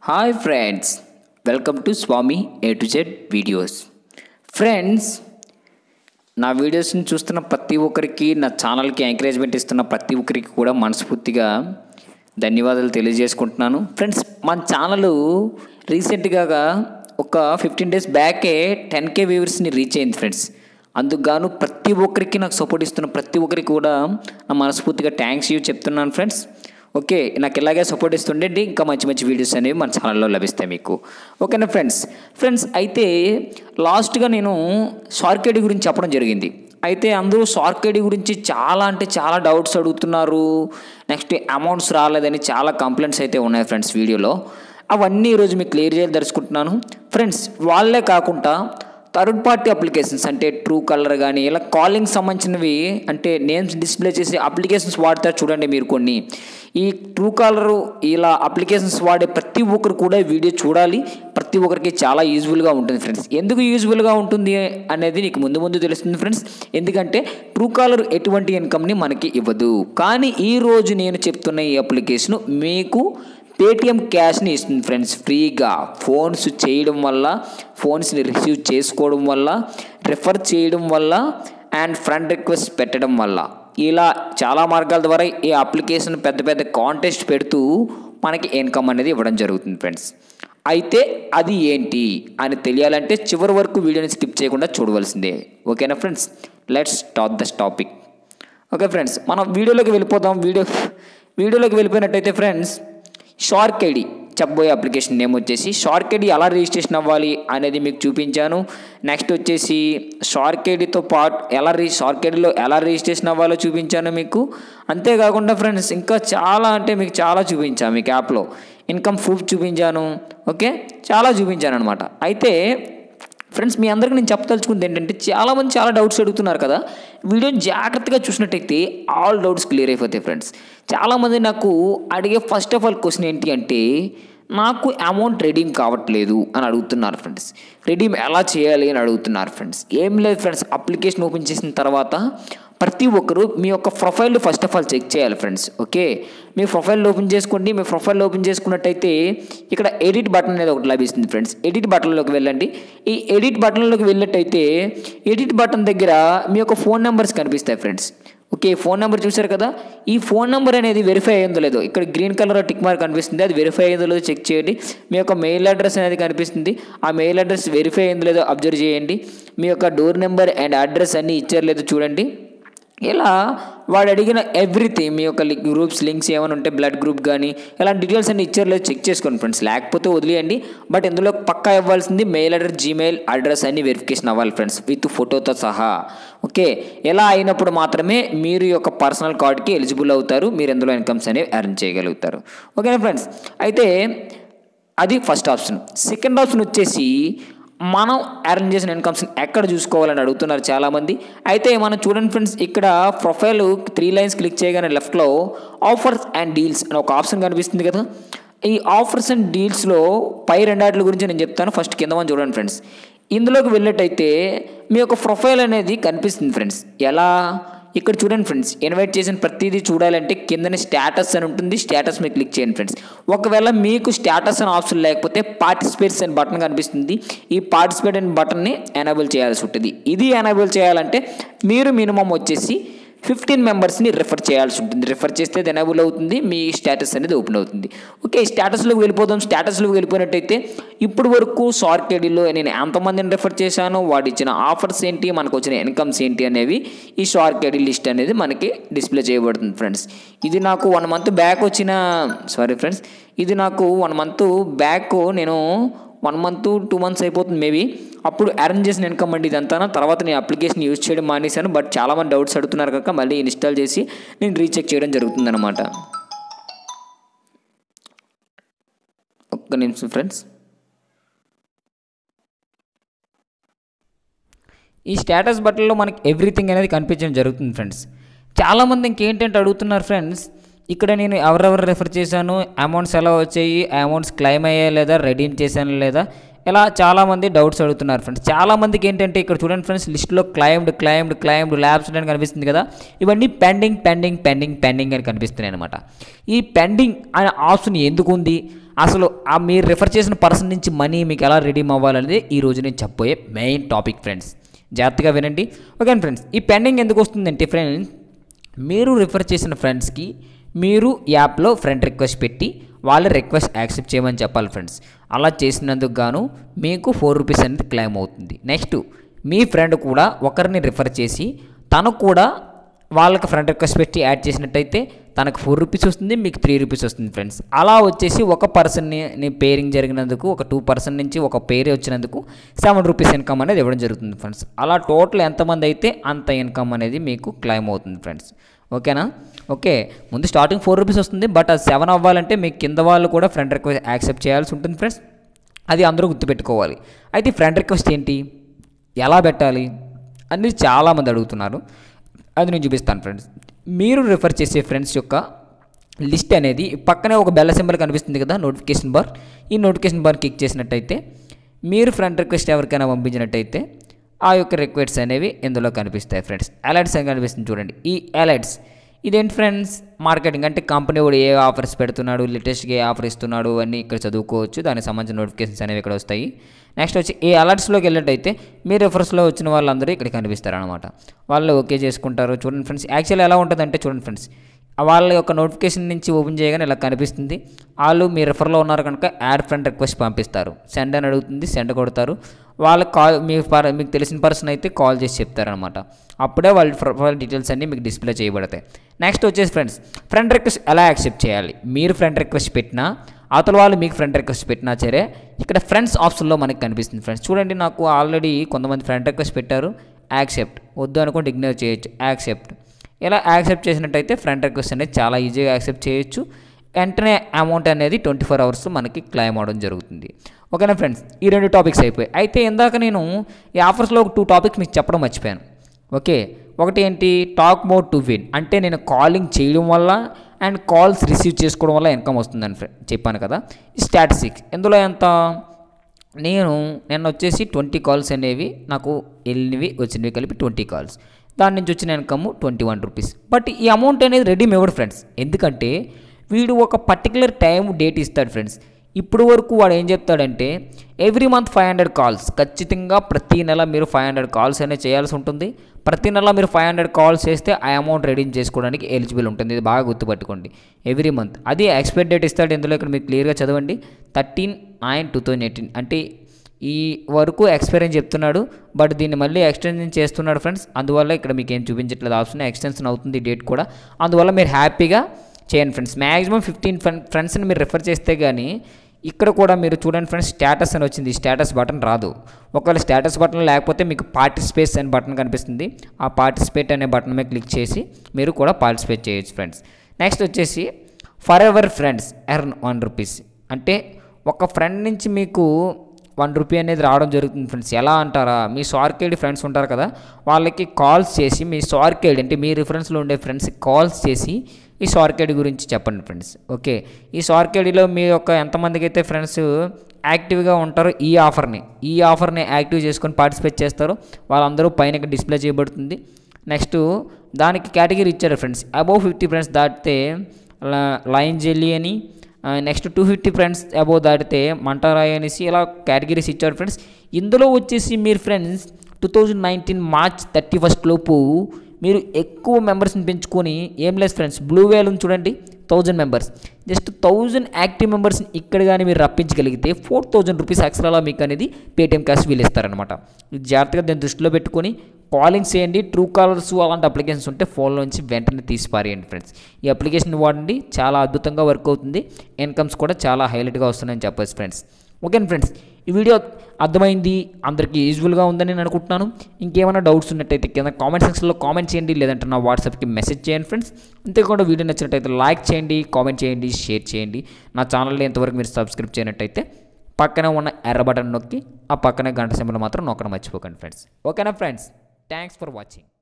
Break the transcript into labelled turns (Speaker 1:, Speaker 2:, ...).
Speaker 1: hi friends welcome to Swami A to Z videos friends నా వీడియోస్ని చూస్తున్న ప్రతి ఒక్కరికి నా ఛానల్కి ఎంకరేజ్మెంట్ ఇస్తున్న ప్రతి ఒక్కరికి కూడా మనస్ఫూర్తిగా ధన్యవాదాలు తెలియజేసుకుంటున్నాను ఫ్రెండ్స్ మన ఛానల్ రీసెంట్గా ఒక ఫిఫ్టీన్ డేస్ బ్యాకే టెన్ కే వ్యూవర్స్ని రీచ్ అయింది ఫ్రెండ్స్ అందుకు గాను ప్రతి ఒక్కరికి నాకు సపోర్ట్ ఇస్తున్న ప్రతి ఒక్కరికి కూడా నా మనస్ఫూర్తిగా థ్యాంక్స్ యూ చెప్తున్నాను ఫ్రెండ్స్ ఓకే నాకు ఇలాగే సపోర్ట్ ఇస్తుండండి ఇంకా మంచి మంచి వీడియోస్ అనేవి మన ఛానల్లో లభిస్తాయి మీకు ఓకేనా ఫ్రెండ్స్ ఫ్రెండ్స్ అయితే లాస్ట్గా నేను షార్క్ ఐడి గురించి చెప్పడం జరిగింది అయితే అందరూ షార్క్ ఐడి గురించి చాలా అంటే చాలా డౌట్స్ అడుగుతున్నారు నెక్స్ట్ అమౌంట్స్ రాలేదని చాలా కంప్లైంట్స్ అయితే ఉన్నాయి ఫ్రెండ్స్ వీడియోలో అవన్నీ ఈరోజు మీకు క్లియర్ చేయాలి దలుచుకుంటున్నాను ఫ్రెండ్స్ వాళ్ళే కాకుండా థర్డ్ పార్టీ అప్లికేషన్స్ అంటే ట్రూ కలర్ కానీ ఇలా కాలింగ్ సంబంధించినవి అంటే నేమ్స్ డిస్ప్లే చేసే అప్లికేషన్స్ వాడతారు చూడండి మీరు కొన్ని ఈ ట్రూ కాలర్ ఇలా అప్లికేషన్స్ వాడే ప్రతి ఒక్కరు కూడా ఈ వీడియో చూడాలి ప్రతి ఒక్కరికి చాలా యూజ్ఫుల్గా ఉంటుంది ఫ్రెండ్స్ ఎందుకు యూజ్ఫుల్గా ఉంటుంది అనేది నీకు ముందు ముందు తెలుస్తుంది ఫ్రెండ్స్ ఎందుకంటే ట్రూ కాలర్ ఎటువంటి ఇన్కమ్ని మనకి ఇవ్వదు కానీ ఈ రోజు నేను చెప్తున్న ఈ అప్లికేషన్ మీకు పేటిఎం క్యాష్ని ఇస్తుంది ఫ్రెండ్స్ ఫ్రీగా ఫోన్స్ చేయడం వల్ల ఫోన్స్ని రిసీవ్ చేసుకోవడం వల్ల రిఫర్ చేయడం వల్ల అండ్ ఫ్రెండ్ రిక్వెస్ట్ పెట్టడం వల్ల ఇలా చాలా మార్గాల ద్వారా ఈ అప్లికేషన్ పెద్ద పెద్ద కాంటెస్ట్ పెడుతూ మనకి ఇన్కమ్ అనేది ఇవ్వడం జరుగుతుంది ఫ్రెండ్స్ అయితే అది ఏంటి అని తెలియాలంటే చివరి వరకు వీడియోని స్కిప్ చేయకుండా చూడవలసిందే ఓకేనా friends let's start the topic okay friends మనం వీడియోలోకి వెళ్ళిపోదాం వీడియో వీడియోలోకి వెళ్ళిపోయినట్టయితే ఫ్రెండ్స్ షార్క్ ఐడి చెప్పబోయే అప్లికేషన్ నేమ్ వచ్చేసి షార్క్ ఐడి ఎలా రిజిస్ట్రేషన్ అవ్వాలి అనేది మీకు చూపించాను నెక్స్ట్ వచ్చేసి షార్క్ ఐడితో పాటు ఎలా రి షార్క్ ఐడిలో ఎలా రిజిస్ట్రేషన్ అవ్వాలో చూపించాను మీకు అంతేకాకుండా ఫ్రెండ్స్ ఇంకా చాలా అంటే మీకు చాలా చూపించాను మీకు యాప్లో ఇన్కమ్ ప్రూఫ్ చూపించాను ఓకే చాలా చూపించాను అనమాట అయితే ఫ్రెండ్స్ మీ అందరికీ నేను చెప్పదలుచుకుంది ఏంటంటే చాలామంది చాలా డౌట్స్ అడుగుతున్నారు కదా వీడియోని జాగ్రత్తగా చూసినట్టయితే ఆల్ డౌట్స్ క్లియర్ అయిపోతాయి ఫ్రెండ్స్ చాలామంది నాకు అడిగే ఫస్ట్ ఆఫ్ ఆల్ క్వశ్చన్ ఏంటి అంటే నాకు అమౌంట్ రెడీమ్ కావట్లేదు అని అడుగుతున్నారు ఫ్రెండ్స్ రెడీమ్ ఎలా చేయాలి అని అడుగుతున్నారు ఫ్రెండ్స్ ఏం లేదు ఫ్రెండ్స్ అప్లికేషన్ ఓపెన్ చేసిన తర్వాత ప్రతి ఒక్కరు మీ యొక్క profile first of all check చేయాలి ఫ్రెండ్స్ ఓకే మీ ప్రొఫైల్ ఓపెన్ చేసుకోండి మీ ప్రొఫైల్ ఓపెన్ చేసుకున్నట్టయితే ఇక్కడ ఎడిట్ బటన్ అనేది ఒకటి లభిస్తుంది ఫ్రెండ్స్ ఎడిట్ బటన్లోకి వెళ్ళండి ఈ ఎడిట్ బటన్లోకి వెళ్ళినట్టయితే ఎడిట్ బటన్ దగ్గర మీ యొక్క ఫోన్ నెంబర్స్ కనిపిస్తాయి ఫ్రెండ్స్ ఓకే ఫోన్ నెంబర్ చూసారు కదా ఈ ఫోన్ నెంబర్ అనేది వెరిఫై అయ్యిందో లేదో ఇక్కడ గ్రీన్ కలర్ టిక్ మార్క్ కనిపిస్తుంది అది వెరిఫై అయ్యిందో లేదో చెక్ చేయండి మీ యొక్క మెయిల్ అడ్రస్ అనేది కనిపిస్తుంది ఆ మెయిల్ అడ్రస్ వెరిఫై అయ్యిందో లేదో అబ్జర్వ్ చేయండి మీ యొక్క డోర్ నెంబర్ అండ్ అడ్రస్ అన్నీ ఇచ్చారు లేదో చూడండి ఇలా వాడు అడిగిన ఎవ్రీథింగ్ మీ యొక్క గ్రూప్స్ లింక్స్ ఏమైనా ఉంటే బ్లడ్ గ్రూప్ కానీ ఇలాంటి డీటెయిల్స్ అన్ని ఇచ్చారు లేదు చెక్ చేసుకోండి ఫ్రెండ్స్ లేకపోతే వదిలేయండి బట్ ఇందులో పక్కా ఇవ్వాల్సింది మెయిల్ అడ్రస్ జీమెయిల్ అడ్రస్ అన్ని వెరిఫికేషన్ అవ్వాలి ఫ్రెండ్స్ విత్ ఫోటోతో సహా ఓకే ఎలా అయినప్పుడు మాత్రమే మీరు యొక్క పర్సనల్ కార్డ్కి ఎలిజిబుల్ అవుతారు మీరు ఎందులో ఇన్కమ్స్ అనేవి ఎర్న్ చేయగలుగుతారు ఓకేనా ఫ్రెండ్స్ అయితే అది ఫస్ట్ ఆప్షన్ సెకండ్ ఆప్షన్ వచ్చేసి మనం ఎర్న్ చేసిన ఇన్కమ్స్ని ఎక్కడ చూసుకోవాలని అడుగుతున్నారు చాలామంది అయితే మనం చూడండి ఫ్రెండ్స్ ఇక్కడ ప్రొఫైల్ త్రీ లైన్స్ క్లిక్ చేయగానే లెఫ్ట్లో ఆఫర్స్ అండ్ డీల్స్ అని ఒక ఆప్షన్ కనిపిస్తుంది కదా ఈ ఆఫర్స్ అండ్ డీల్స్లో పై రెండాట్ల గురించి నేను చెప్తాను ఫస్ట్ కింద మనం చూడండి ఫ్రెండ్స్ ఇందులోకి వెళ్ళినట్టయితే మీ యొక్క ప్రొఫైల్ అనేది కనిపిస్తుంది ఫ్రెండ్స్ ఎలా ఇక్కడ చూడండి ఫ్రెండ్స్ ఇన్వైట్ చేసిన ప్రతిదీ చూడాలంటే కిందనే స్టేటస్ అని ఉంటుంది స్టేటస్ మీద క్లిక్ చేయండి ఫ్రెండ్స్ ఒకవేళ మీకు స్టేటస్ అని ఆప్షన్ లేకపోతే పార్టిసిపేట్స్ అని బటన్ కనిపిస్తుంది ఈ పార్టిసిపేట్ అనే బటన్ని ఎనేబుల్ చేయాల్సి ఉంటుంది ఇది ఎనేబుల్ చేయాలంటే మీరు మినిమం వచ్చేసి ఫిఫ్టీన్ మెంబర్స్ని రిఫర్ చేయాల్సి ఉంటుంది రిఫర్ చేస్తే అది ఎనేబుల్ అవుతుంది మీ స్టేటస్ అనేది ఓపెన్ అవుతుంది ఓకే స్టేటస్లోకి వెళ్ళిపోదాం స్టేటస్లోకి వెళ్ళిపోయినట్టయితే ఇప్పుడు వరకు షార్ట్ కేడీలో నేను ఎంతమందిని రిఫర్ చేశాను వాడు ఇచ్చిన ఆఫర్స్ ఏంటి మనకు వచ్చిన ఇన్కమ్స్ ఏంటి అనేవి ఈ షార్ట్ కేడీ లిస్ట్ అనేది మనకి డిస్ప్లే చేయబడుతుంది ఫ్రెండ్స్ ఇది నాకు వన్ మంత్ బ్యాక్ వచ్చిన సారీ ఫ్రెండ్స్ ఇది నాకు వన్ మంత్ బ్యాక్ నేను వన్ మంత్ టూ మంత్స్ అయిపోతుంది మేబీ అప్పుడు అరేంజ్ చేసిన ఇన్కమ్ అండి ఇదంతా తర్వాత నేను అప్లికేషన్ యూజ్ చేయడం మానేశాను బట్ చాలామంది డౌట్స్ అడుగుతున్నారు కనుక మళ్ళీ ఇన్స్టాల్ చేసి నేను రీచెక్ చేయడం జరుగుతుందన్నమాట ఒక్క నిమిషం ఫ్రెండ్స్ ఈ స్టేటస్ బట్టల్లో మనకి ఎవ్రీథింగ్ అనేది కనిపించడం జరుగుతుంది ఫ్రెండ్స్ చాలామంది ఇంకేంటంటే అడుగుతున్నారు ఫ్రెండ్స్ ఇక్కడ నేను ఎవరెవరు రెఫర్ చేశాను అమౌంట్స్ ఎలా వచ్చాయి అమౌంట్స్ క్లెయిమ్ అయ్యాయి లేదా రెడీమ్ చేశాను లేదా ఇలా చాలామంది డౌట్స్ అడుగుతున్నారు ఫ్రెండ్స్ చాలామందికి ఏంటంటే ఇక్కడ చూడండి ఫ్రెండ్స్ లిస్ట్లో క్లైమ్డ్ క్లైమ్డ్ క్లైమ్డ్ ల్యాబ్స్ అని కనిపిస్తుంది కదా ఇవన్నీ పెండింగ్ పెండింగ్ పెండింగ్ పెండింగ్ అని కనిపిస్తున్నాయి అనమాట ఈ పెండింగ్ అనే ఆప్షన్ ఎందుకు ఉంది అసలు ఆ మీరు రిఫర్ చేసిన పర్సన్ నుంచి మనీ మీకు ఎలా రిడీమ్ అవ్వాలనేది ఈ రోజు నేను చెప్పబోయే మెయిన్ టాపిక్ ఫ్రెండ్స్ జాగ్రత్తగా వినండి ఓకే ఫ్రెండ్స్ ఈ పెండింగ్ ఎందుకు వస్తుందంటే ఫ్రెండ్స్ మీరు రిఫర్ చేసిన ఫ్రెండ్స్కి మీరు యాప్లో ఫ్రెండ్ రిక్వెస్ట్ పెట్టి వాళ్ళ రిక్వెస్ట్ యాక్సెప్ట్ చేయమని చెప్పాలి ఫ్రెండ్స్ అలా చేసినందుకు గాను మీకు ఫోర్ రూపీస్ అనేది క్లెయిమ్ అవుతుంది నెక్స్ట్ మీ ఫ్రెండ్ కూడా ఒకరిని రిఫర్ చేసి తను కూడా వాళ్ళకి ఫ్రెండ్ రిక్వెస్ట్ పెట్టి యాడ్ చేసినట్టయితే తనకు ఫోర్ రూపీస్ వస్తుంది మీకు త్రీ రూపీస్ వస్తుంది ఫ్రెండ్స్ అలా వచ్చేసి ఒక పర్సన్ని పేరింగ్ జరిగినందుకు ఒక టూ పర్సన్ నుంచి ఒక పేరే వచ్చినందుకు సెవెన్ రూపీస్ ఇన్కమ్ అనేది ఇవ్వడం జరుగుతుంది ఫ్రెండ్స్ అలా టోటల్ ఎంతమంది అయితే అంత ఇన్కమ్ అనేది మీకు క్లైమ్ అవుతుంది ఫ్రెండ్స్ ఓకేనా ఓకే ముందు స్టార్టింగ్ ఫోర్ రూపీస్ వస్తుంది బట్ అది సెవెన్ అవ్వాలంటే మీకు కింద వాళ్ళు కూడా ఫ్రెండ్ రిక్వెస్ట్ యాక్సెప్ట్ చేయాల్సి ఉంటుంది ఫ్రెండ్స్ అది అందరూ గుర్తుపెట్టుకోవాలి అయితే ఫ్రెండ్ రిక్వెస్ట్ ఏంటి ఎలా పెట్టాలి అనేది చాలామంది అడుగుతున్నారు అది నేను చూపిస్తాను ఫ్రెండ్స్ మీరు రిఫర్ చేసే ఫ్రెండ్స్ యొక్క లిస్ట్ అనేది పక్కనే ఒక బెల్ల సింబల్ కనిపిస్తుంది కదా నోటిఫికేషన్ బార్ ఈ నోటిఫికేషన్ బార్ క్లిక్ చేసినట్టయితే మీరు ఫ్రెండ్ రిక్వెస్ట్ ఎవరికైనా పంపించినట్టయితే ఆ యొక్క రిక్వెస్ట్స్ అనేవి ఇందులో కనిపిస్తాయి ఫ్రెండ్స్ అలర్ట్స్ అని కనిపిస్తుంది చూడండి ఈ అలర్ట్స్ ఇదేంటి ఫ్రెండ్స్ మార్కెటింగ్ అంటే కంపెనీ కూడా ఏ ఆఫర్స్ పెడుతున్నాడు లేటెస్ట్గా ఏ ఆఫర్ ఇస్తున్నాడు అన్నీ ఇక్కడ చదువుకోవచ్చు దానికి సంబంధించిన నోటిఫికేషన్స్ అనేవి ఇక్కడ వస్తాయి నెక్స్ట్ వచ్చి ఈ అలర్ట్స్లోకి వెళ్ళినట్టయితే మీ రెఫర్స్లో వచ్చిన వాళ్ళందరూ ఇక్కడ కనిపిస్తారు అనమాట వాళ్ళు ఓకే చేసుకుంటారు చూడండి ఫ్రెండ్స్ యాక్చువల్లీ ఎలా ఉంటుందంటే చూడండి ఫ్రెండ్స్ వాళ్ళ యొక్క నోటిఫికేషన్ నుంచి ఓపెన్ చేయగానే ఇలా కనిపిస్తుంది వాళ్ళు మీ రెఫర్లో ఉన్నారు కనుక యాడ్ ఫ్రెండ్ రిక్వెస్ట్ పంపిస్తారు సెండ్ అని అడుగుతుంది సెండ్ కొడతారు వాళ్ళకి కాల్ మీ పర్ మీకు తెలిసిన పర్సన్ అయితే కాల్ చేసి చెప్తారనమాట అప్పుడే వాళ్ళ ప్రొఫైల్ డీటెయిల్స్ అన్నీ మీకు డిస్ప్లే చేయబడతాయి నెక్స్ట్ వచ్చేసి ఫ్రెండ్స్ ఫ్రెండ్ రిక్వెస్ట్ ఎలా యాక్సెప్ట్ చేయాలి మీరు ఫ్రెండ్ రిక్వెస్ట్ పెట్టినా అవతల వాళ్ళు మీకు ఫ్రెండ్ రిక్వెస్ట్ పెట్టినా సరే ఇక్కడ ఫ్రెండ్స్ ఆప్షన్లో మనకి కనిపిస్తుంది ఫ్రెండ్స్ చూడండి నాకు ఆల్రెడీ కొంతమంది ఫ్రెండ్ రిక్వెస్ట్ పెట్టారు యాక్సెప్ట్ వద్దు అనుకుంటే ఇగ్నోర్ చేయొచ్చు యాక్సెప్ట్ ఇలా యాక్సెప్ట్ చేసినట్టయితే ఫ్రెండ్ రిక్వెస్ట్ అనేది చాలా ఈజీగా యాక్సెప్ట్ చేయొచ్చు వెంటనే అమౌంట్ అనేది ట్వంటీ ఫోర్ అవర్స్ మనకి క్లైమ్ అవడం జరుగుతుంది ఓకేనా ఫ్రెండ్స్ ఈ రెండు టాపిక్స్ అయిపోయాయి అయితే ఇందాక నేను ఈ ఆఫర్స్లో ఒక టూ టాపిక్స్ మీకు చెప్పడం మర్చిపోయాను ఓకే ఒకటి ఏంటి టాక్ మోర్ టు విన్ అంటే నేను కాలింగ్ చేయడం వల్ల అండ్ కాల్స్ రిసీవ్ చేసుకోవడం వల్ల ఇన్కమ్ వస్తుందని ఫ్రెండ్ చెప్పాను కదా స్టాటిస్టిక్స్ ఇందులో ఎంత నేను నిన్న వచ్చేసి ట్వంటీ కాల్స్ అనేవి నాకు వెళ్ళినవి వచ్చినవి కలిపి ట్వంటీ కాల్స్ దాని నుంచి వచ్చిన income twenty one rupees but ఈ అమౌంట్ అనేది రెడీమ్ ఇవ్వడు ఫ్రెండ్స్ ఎందుకంటే వీడు ఒక పర్టికులర్ టైం డేట్ ఇస్తాడు ఫ్రెండ్స్ ఇప్పుడు వరకు వాడు ఏం చెప్తాడంటే every month five hundred calls ఖచ్చితంగా ప్రతి నెల మీరు ఫైవ్ హండ్రెడ్ కాల్స్ అనేది చేయాల్సి ఉంటుంది ప్రతి నెల మీరు ఫైవ్ హండ్రెడ్ కాల్స్ చేస్తే ఆ అమౌంట్ రెడీమ్ చేసుకోవడానికి ఎలిజిబుల్ ఉంటుంది ఇది బాగా గుర్తుపట్టుకోండి ఎవ్రీ మంత్ అది ఎక్స్పైర్ డేట్ ఇస్తాడు ఇందులో ఇక్కడ మీరు క్లియర్గా చదవండి thirteen nine two thousand eighteen అంటే ఈ వరకు ఎక్స్పైర్ అని చెప్తున్నాడు బట్ దీన్ని మళ్ళీ ఎక్స్టెన్షన్ చేస్తున్నాడు ఫ్రెండ్స్ అందువల్ల ఇక్కడ మీకు ఏం చూపించట్లేదు ఆప్షన్ ఎక్స్టెన్షన్ అవుతుంది డేట్ కూడా అందువల్ల మీరు హ్యాపీగా చేయండి ఫ్రెండ్స్ మ్యాక్సిమం ఫిఫ్టీన్ ఫ్రెండ్స్ని మీరు రిఫర్ చేస్తే కానీ ఇక్కడ కూడా మీరు చూడండి ఫ్రెండ్స్ స్టేటస్ అని వచ్చింది స్టేటస్ బటన్ రాదు ఒకవేళ స్టేటస్ బటన్ లేకపోతే మీకు పార్టిసిపేట్స్ అనే బటన్ కనిపిస్తుంది ఆ పార్టిసిపేట్ అనే బటన్ మీద క్లిక్ చేసి మీరు కూడా పార్టిసిపేట్ చేయొచ్చు ఫ్రెండ్స్ నెక్స్ట్ వచ్చేసి forever friends earn one rupees అంటే ఒక ఫ్రెండ్ నుంచి మీకు వన్ రూపీ అనేది రావడం జరుగుతుంది ఫ్రెండ్స్ ఎలా అంటారా మీ సార్కేడి ఫ్రెండ్స్ ఉంటారు కదా వాళ్ళకి కాల్స్ చేసి మీ సార్కేడ్ అంటే మీ రిఫరెన్స్లో ఉండే ఫ్రెండ్స్కి కాల్స్ చేసి ఈ సార్కేడి గురించి చెప్పండి ఫ్రెండ్స్ ఓకే ఈ సార్కేడిలో మీ యొక్క ఎంతమందికి అయితే ఫ్రెండ్స్ యాక్టివ్గా ఉంటారో ఈ ఆఫర్ని ఈ ఆఫర్ని యాక్టివ్ చేసుకొని పార్టిసిపేట్ చేస్తారో వాళ్ళందరూ పైన డిస్ప్లే చేయబడుతుంది నెక్స్ట్ దానికి కేటగిరీ ఇచ్చారు ఫ్రెండ్స్ అబౌవ్ ఫిఫ్టీ ఫ్రెండ్స్ దాటితే లైన్ జెల్లీ అని next two fifty friends above దాటితే మంటారాయ్ అనేసి ఇలా కేటగిరీస్ ఇచ్చారు ఫ్రెండ్స్ ఇందులో వచ్చేసి మీరు friends two thousand nineteen March thirty first లోపు మీరు ఎక్కువ మెంబర్స్ని పెంచుకొని ఏం లేదు ఫ్రెండ్స్ బ్లూ వేల్ ఉంది చూడండి thousand members just thousand active మెంబర్స్ని ఇక్కడ కానీ మీరు రప్పించగలిగితే ఫోర్ థౌజండ్ రూపీస్ ఎక్స్ట్రాలా మీకు అనేది పేటీఎం క్యాష్ వీళ్ళు ఇస్తారనమాట ఇది జాగ్రత్తగా దీన్ని దృష్టిలో పెట్టుకొని కాలింగ్స్ చేయండి ట్రూ కాలర్స్ అలాంటి అప్లికేషన్స్ ఉంటే ఫోన్లో నుంచి వెంటనే తీసి పారేయండి ఫ్రెండ్స్ ఈ అప్లికేషన్ వాడండి చాలా అద్భుతంగా వర్క్ అవుతుంది ఇన్కమ్స్ కూడా చాలా హైలైట్గా వస్తున్నాయని చెప్పచ్చు ఫ్రెండ్స్ ఓకే ఫ్రెండ్స్ ఈ వీడియో అర్థమైంది అందరికీ యూజ్ఫుల్గా ఉందని నేను అనుకుంటున్నాను ఇంకేమైనా డౌట్స్ ఉన్నట్టయితే కింద కామెంట్ సెక్షన్లో కామెంట్ చేయండి లేదంటే నా వాట్సాప్కి మెసేజ్ చేయండి ఫ్రెండ్స్ అంతేకాకుండా వీడియో నచ్చినట్టయితే లైక్ చేయండి కామెంట్ చేయండి షేర్ చేయండి నా ఛానల్ని ఎంతవరకు మీరు సబ్స్క్రైబ్ చేయనట్టయితే పక్కనే ఉన్న ఎర్ర బటన్ నొక్కి ఆ పక్కనే గంట సింబల్ మాత్రం నొక్కడం మర్చిపోకండి ఫ్రెండ్స్ ఓకేనా ఫ్రెండ్స్ థ్యాంక్స్ ఫర్ వాచింగ్